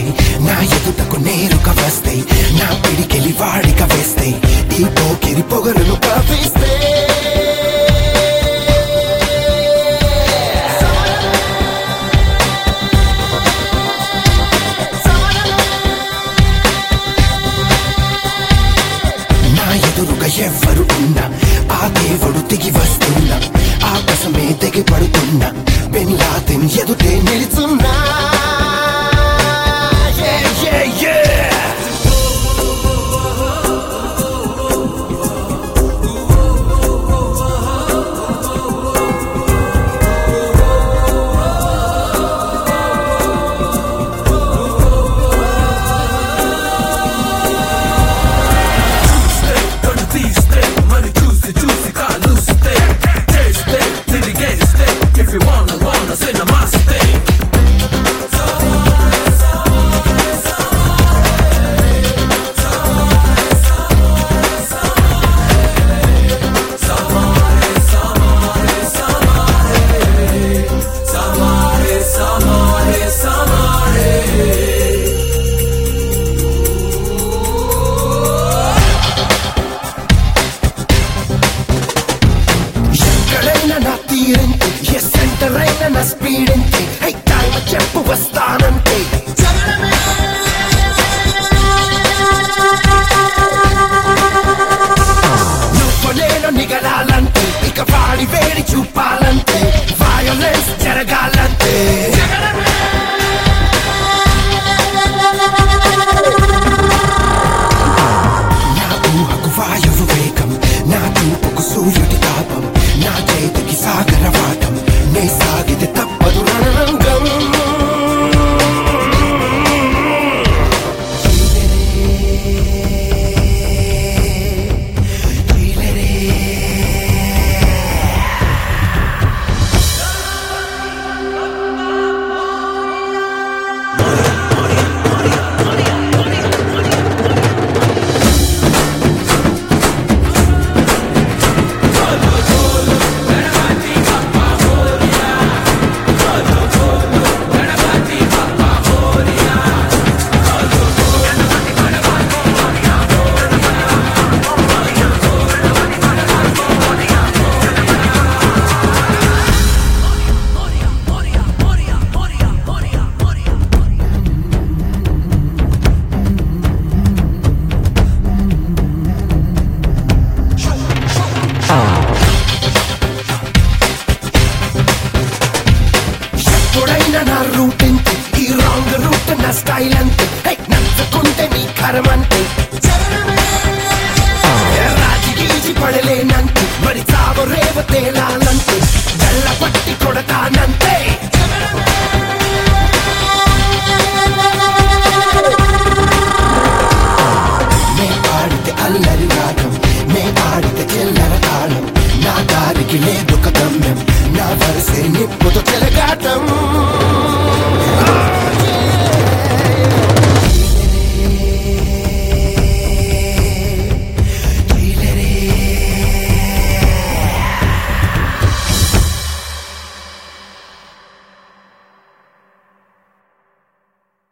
వస్తాయి నా ఎదుటకు నేరుగా వస్తాయి నా పిడికెలి వాడిక వేస్తాయి ఈ పోకిరి పొగరును కవిస్తే నా ఎదురుగా ఎవ్వరు ఉన్నా ఆ దేవుడు దిగి వస్తున్నా ఆకాశమే దిగి పడుతున్నా పెన్లాతిని ఎదుటే నిలుచున్నా Yeah, yeah, yeah. Gonna feast it, money juicy, juicy, got loose it. Taste it, till you get it. If you wanna, wanna, say namaste. Samare, samare, samare. ఎక్కడైనా నా తీరంతే ఏ సెంటర్ అయినా నా స్పీడ్ అంతే హై టైం చెప్పు వస్తానంతే నువ్వు నేను నిగలాలంటే ఇక వాడి వేడి చూపాలంటే వయోలెన్స్ జరగాలంటే నా ఊహకు వాయువు వేగం నా చూపుకు సూర్యుడి తాపం నా చేతికి సాగర వాటం నే సాగితే తప్పదు రణరంగం ఎప్పుడైనా నా రూట్ అంతే ఈ రాంగ్ రూట్ నా స్టైల్ అంతే హై, నచ్చకుంటే నీ కరమంతే రాజకీజి పడలేనంతే మరి చావు రేవ తేలాలంతే గల్ల పట్టి కొడతానంతే నే పాడితే అల్లరి రాగం నే ఆడితే చెల్లర తాళం నా దారికి లేదు